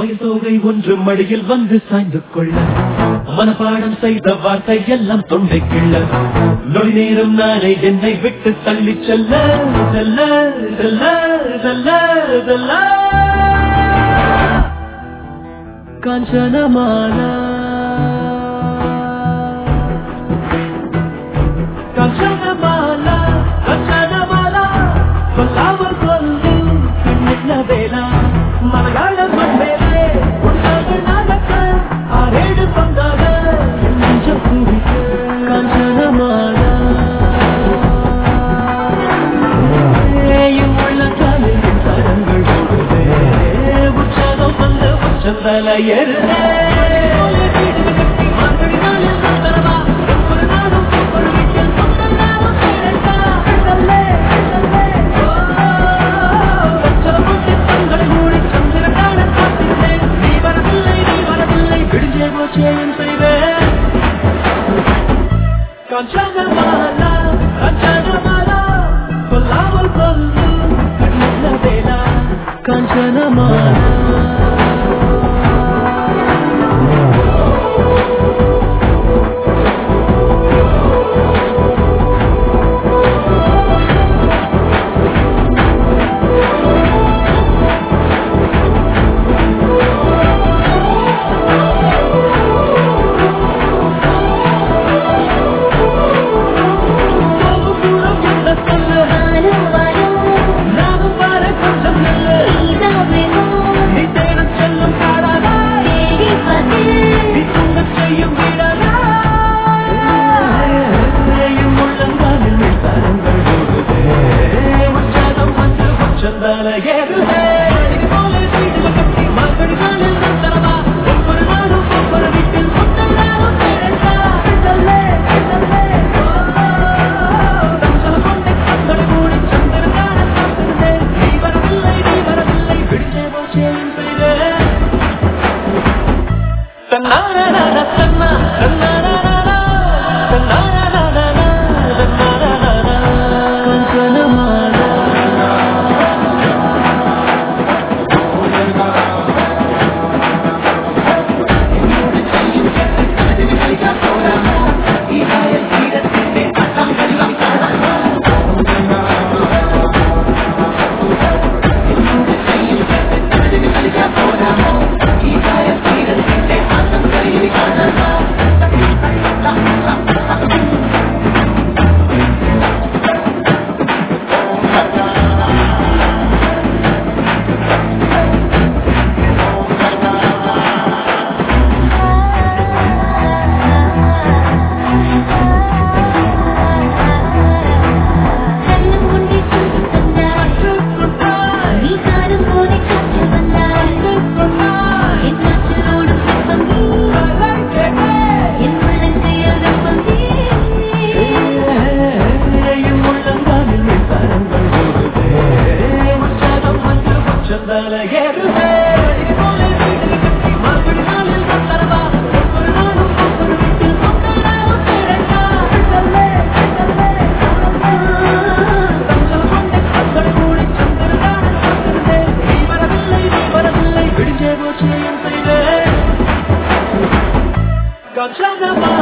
மயில் தோகை ஒன்று மடியில் வந்து சாய்ந்து கொள்ள மனப்பாடம் செய்த வார்த்தை எல்லாம் தொண்டை கிள்ள நொடி நேரம் நானே என்னை விட்டு தள்ளி செல்ல செல்ல செல்ல செல்ல செல்ல காஞ்சனமாலா காஞ்சனமாலா காஞ்சனமாலா சொல்லாமல் சொல்லு கண்ணின வேளா மலையாள மண்மேலே உண்டாக நடக்க ஆரேடு பந்தாக நெஞ்சம் குவிக்க காஞ்சனமாலா ஏயும் உள்ளங்காலில் என் கரங்கள் ஓடுதே உற்சாகம் வந்து உச்சந்தல ஏறுதே மார்கழி நாளில் சுந்தரமா ஒவ்வொரு நாளும் ஒவ்வொரு வீட்டில் சொந்தம் நாளும் சேரட்டா கண்ணல்லே கண்ணல்லே பச்சரமுட்டி தங்களை மூடி சந்திரன் காண காத்திருந்தேன் நீ வரவில்லை நீ வரவில்லை விடுஞ்சே போச்சே என் செய்வேன் காஞ்சனமாலா காஞ்சனமாலா சொல்லாமல் சொல்லு கண்ணின வேளா காஞ்சனமாலா போகும் தூரம் என்ன சொல்லு வாரும் வாரும் நானும் வர கொஞ்சம் நில்லு நீதான் வேணும் நீ தேடச் செல்லும் காடாதா தேடி பார்த்து நீ தூங்கச் செய்யும் வீடாதா ஏயும் உள்ளங்காலில் மின்சாரங்கள் ஓடுதே உற்சாகம் வந்து உச்சந்தால ஏறுதே இது போல வீடுல கட்டி மார்கழி நாளில் சுந்தரமா ஒவ்வொரு நாளும் ஒவ்வொரு வீட்டில் சொந்தம் சேரட்டா கண்ணல்லே கண்ணல்லே தஞ்சல கொண்டை கண்களை மூடி சந்திரன் காண காத்திருந்தேன் நீ வரவில்லை நீ வரவில்லை விடுச்சே போச்சே என் செய்தேன் தன்னாரா தன்னா தன்னாரா தன்னாரா தன்னாரா கொஞ்சனமாலா கண்ணம் கொண்டே சுட்டு தந்தாய் நீ காரும் போதை காற்று வந்தாய் என் காற்றோடு வெப்பம் நீ என் உள்ளங்கையில் வெப்பம் நீ ஏயும் உள்ளங்காலில் மின்சாரங்கள் ஓடுதே உற்சாகம் வந்து உச்சந்தால ஏறுதே இது போல வீடுல கட்டி மார்கழி நாளில் சுந்தரமா ஒவ்வொரு நாளும் ஒவ்வொரு வீட்டில் சொந்தம் நாளும் சேரட்டா கண்ணல்லே கண்ணல்லே தஞ்சல் கொண்டை கண்களை மூடி சந்திரன் காண காத்திருந்தேன் நீ வரவில்லை நீ வரவில்லை விடுஞ்சே போச்சே என் செய்தேன் காஞ்சனமா